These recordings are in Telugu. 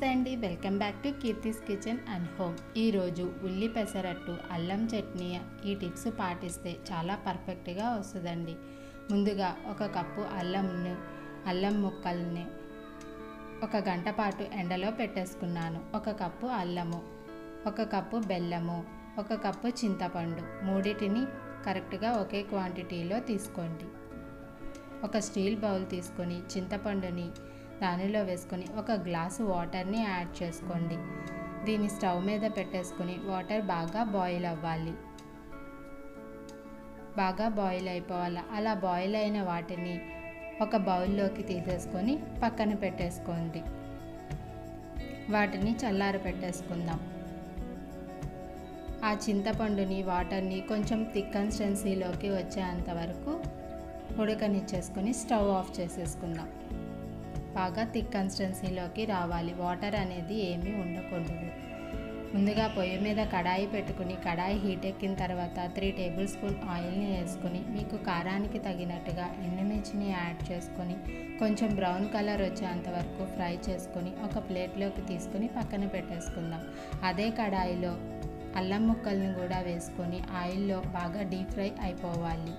నమస్తే అండి welcome back to Keerthi's kitchen and home ఈరోజు ఉల్లి పెసరట్టు అల్లం చట్నీ ఈ టిప్స్ పాటిస్తే చాలా పర్ఫెక్ట్గా వస్తుందండి ముందుగా ఒక కప్పు అల్లంని అల్లం ముక్కల్ని ఒక గంట పాటు ఎండలో పెట్టేసుకున్నాను ఒక కప్పు అల్లము ఒక కప్పు బెల్లము ఒక కప్పు చింతపండు మూడిటిని కరెక్ట్గా ఒకే క్వాంటిటీలో తీసుకోండి ఒక స్టీల్ బౌల్ తీసుకొని చింతపండుని దానిలో వేసుకొని ఒక గ్లాసు వాటర్ని యాడ్ చేసుకోండి దీన్ని స్టవ్ మీద పెట్టేసుకొని వాటర్ బాగా బాయిల్ అవ్వాలి బాగా బాయిల్ అయిపోవాలి అలా బాయిల్ అయిన వాటిని ఒక బౌల్లోకి తీసేసుకొని పక్కన పెట్టేసుకోండి వాటిని చల్లార పెట్టేసుకుందాం ఆ చింతపండుని వాటర్ని కొంచెం థిక్ కన్సిస్టెన్సీలోకి వచ్చేంత వరకు ఉడకనిచ్చేసుకొని స్టవ్ ఆఫ్ చేసేసుకుందాం బాగా థిక్ కన్సిస్టెన్సీలోకి రావాలి వాటర్ అనేది ఏమీ ఉండకూడదు ముందుగా పొయ్యి మీద కడాయి పెట్టుకుని కడాయి హీట్ ఎక్కిన తర్వాత త్రీ టేబుల్ స్పూన్ ఆయిల్ని వేసుకొని మీకు కారానికి తగినట్టుగా ఎండుమిర్చిని యాడ్ చేసుకొని కొంచెం బ్రౌన్ కలర్ వచ్చేంత వరకు ఫ్రై చేసుకొని ఒక ప్లేట్లోకి తీసుకొని పక్కన పెట్టేసుకుందాం అదే కడాయిలో అల్లం ముక్కల్ని కూడా వేసుకొని ఆయిల్లో బాగా డీప్ ఫ్రై అయిపోవాలి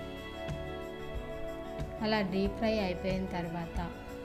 అలా డీప్ ఫ్రై అయిపోయిన తర్వాత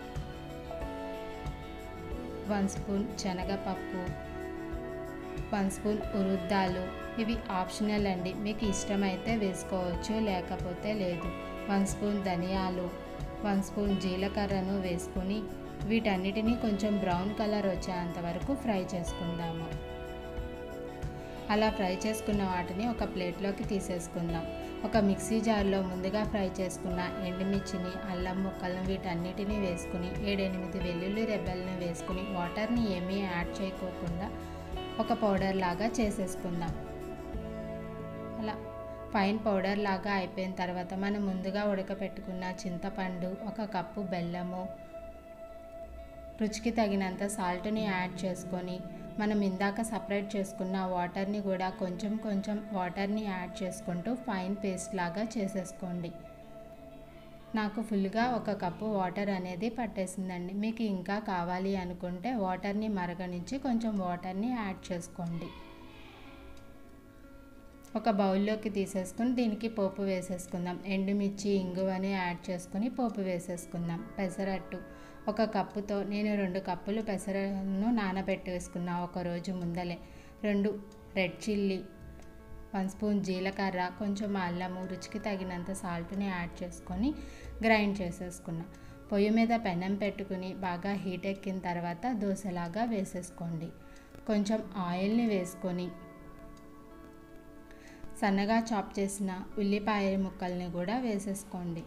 వన్ స్పూన్ శనగపప్పు వన్ స్పూన్ ఉరుద్దాలు ఇవి ఆప్షనల్ అండి మీకు ఇష్టమైతే వేసుకోవచ్చు లేకపోతే లేదు వన్ స్పూన్ ధనియాలు వన్ స్పూన్ జీలకర్రను వేసుకొని వీటన్నిటిని కొంచెం బ్రౌన్ కలర్ వచ్చేంత వరకు ఫ్రై చేసుకుందాము అలా ఫ్రై చేసుకున్న వాటిని ఒక ప్లేట్లోకి తీసేసుకుందాం ఒక మిక్సీ జార్లో ముందుగా ఫ్రై చేసుకున్న ఎండుమిర్చిని అల్లం ముక్కలను వీటన్నిటిని వేసుకుని ఏడెనిమిది వెల్లుల్లి రెబ్బల్ని వేసుకుని వాటర్ని ఏమీ యాడ్ చేయకోకుండా ఒక పౌడర్ లాగా చేసేసుకుందాం అలా ఫైన్ పౌడర్ లాగా అయిపోయిన తర్వాత మనం ముందుగా ఉడకపెట్టుకున్న చింతపండు ఒక కప్పు బెల్లము రుచికి తగినంత సాల్ట్ని యాడ్ చేసుకొని మనం ఇందాక సపరేట్ చేసుకున్న వాటర్ని కూడా కొంచెం కొంచెం వాటర్ని యాడ్ చేసుకుంటూ ఫైన్ పేస్ట్ లాగా చేసేసుకోండి నాకు ఫుల్గా ఒక కప్పు వాటర్ అనేది పట్టేసిందండి మీకు ఇంకా కావాలి అనుకుంటే వాటర్ని మరగనించి కొంచెం వాటర్ని యాడ్ చేసుకోండి ఒక బౌల్లోకి తీసేసుకుని దీనికి పోపు వేసేసుకుందాం ఎండుమిర్చి ఇంగువని యాడ్ చేసుకుని పోపు వేసేసుకుందాం పెసరట్టు ఒక కప్పుతో నేను రెండు కప్పులు పెసరను నానబెట్టి వేసుకున్నా ఒక రోజు ముందలే రెండు రెడ్ చిల్లీ వన్ స్పూన్ జీలకర్ర కొంచెం అల్లము రుచికి తగినంత సాల్ట్ని యాడ్ చేసుకొని గ్రైండ్ చేసేసుకున్నా పొయ్యి మీద పెనం పెట్టుకుని బాగా హీట్ ఎక్కిన తర్వాత దోశలాగా వేసేసుకోండి కొంచెం ఆయిల్ని వేసుకొని సన్నగా చాప్ చేసిన ఉల్లిపాయ ముక్కల్ని కూడా వేసేసుకోండి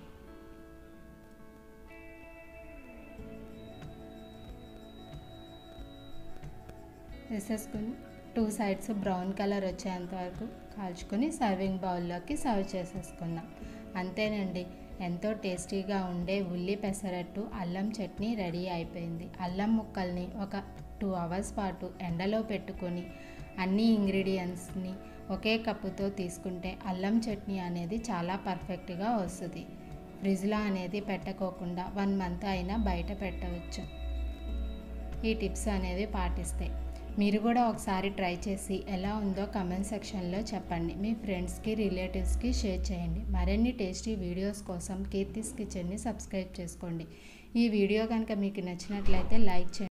వేసేసుకుని టూ సైడ్స్ బ్రౌన్ కలర్ వచ్చేంత వరకు కాల్చుకొని సర్వింగ్ బౌల్లోకి సర్వ్ చేసేసుకుందాం అంతేనండి ఎంతో టేస్టీగా ఉండే ఉల్లి పెసరట్టు అల్లం చట్నీ రెడీ అయిపోయింది అల్లం ముక్కల్ని ఒక టూ అవర్స్ పాటు ఎండలో పెట్టుకొని అన్ని ఇంగ్రీడియంట్స్ని ఒకే కప్పుతో తీసుకుంటే అల్లం చట్నీ అనేది చాలా పర్ఫెక్ట్గా వస్తుంది ఫ్రిడ్జ్లో అనేది పెట్టకోకుండా వన్ మంత్ అయినా బయట పెట్టవచ్చు ఈ టిప్స్ అనేవి పాటిస్తాయి మీరు కూడా ఒకసారి ట్రై చేసి ఎలా ఉందో కమెంట్ సెక్షన్లో చెప్పండి మీ ఫ్రెండ్స్కి రిలేటివ్స్కి షేర్ చేయండి మరిన్ని టేస్టీ వీడియోస్ కోసం కీర్తిస్ కిచెన్ని సబ్స్క్రైబ్ చేసుకోండి ఈ వీడియో కనుక మీకు నచ్చినట్లయితే లైక్ చేయండి